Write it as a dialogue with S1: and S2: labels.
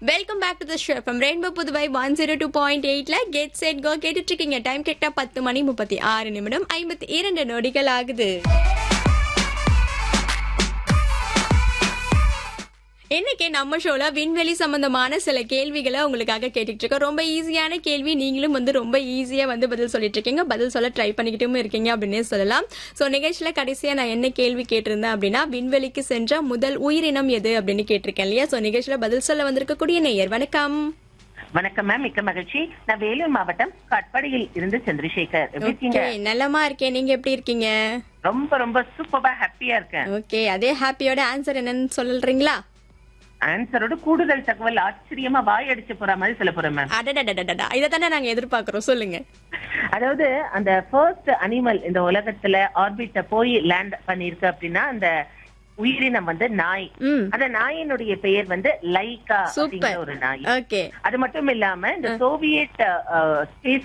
S1: welcome back to the show from rainbow Puduvai one zero two point எயிட்ல get set go கேட்டுட்டு இருக்கீங்க time கரெக்டா பத்து மணி முப்பத்தி ஆறு நிமிடம் ஐம்பத்தி இரண்டு நொடிகள் ஆகுது இன்னைக்கு நம்ம ஷோல விண்வெளி சம்பந்தமான சில கேள்விகளை உங்களுக்காக கேட்டுட்டு இருக்கோம் ரொம்ப ஈஸியான கேள்வி நீங்களும் வந்து ரொம்ப ஈஸியா வந்து பதில் சொல்லிட்டு இருக்கீங்க பதில் சொல்ல ட்ரை பண்ணிக்கிட்டும் இருக்கீங்க அப்படின்னே சொல்லலாம் சோ நிகழ்ச்சியில கடைசியா நான் என்ன கேள்வி கேட்டிருந்தேன் அப்படின்னா விண்வெளிக்கு சென்ற முதல் உயிரினம் எது அப்படின்னு கேட்டிருக்கேன் இல்லையா சோ நிகழ்ச்சியில பதில் சொல்ல வந்திருக்கக்கூடிய நேயர் வணக்கம்
S2: வணக்கம் மேம் மிக்க மகிழ்ச்சி நான் வேலூர் மாவட்டம் கட்படியில் இருந்து சந்திரசேகர் எப்படி இருக்கீங்க
S1: ஓகே நல்லமா இருக்கேன் நீங்க எப்படி இருக்கீங்க
S2: ரொம்ப ரொம்ப சூப்பரா ஹாப்பியா இருக்கேன்
S1: ஓகே அதே ஹாப்பியோட ஆன்சர் என்னன்னு சொல்றீங்களா
S2: ஆன்சரோட கூடுதல் தகவல் ஆச்சரியமா வாய் அடிச்சு போற மாதிரி சொல்ல போறேன் மேம்
S1: அடடடடடா இதை தானே நாங்க எதிர்பார்க்கிறோம் சொல்லுங்க
S2: அதாவது அந்த ஃபர்ஸ்ட் அனிமல் இந்த உலகத்துல ஆர்பிட்ட போய் லேண்ட் பண்ணிருக்கு அப்படின்னா அந்த உயிரினம் வந்து நாய்
S1: ம்
S2: அந்த நாயினுடைய பெயர் வந்து லைகா அப்படிங்கிற
S1: சூப்பர்
S2: ஒரு நாய்
S1: ஓகே
S2: அது மட்டும் இல்லாம இந்த சோவியட் ஸ்பேஸ்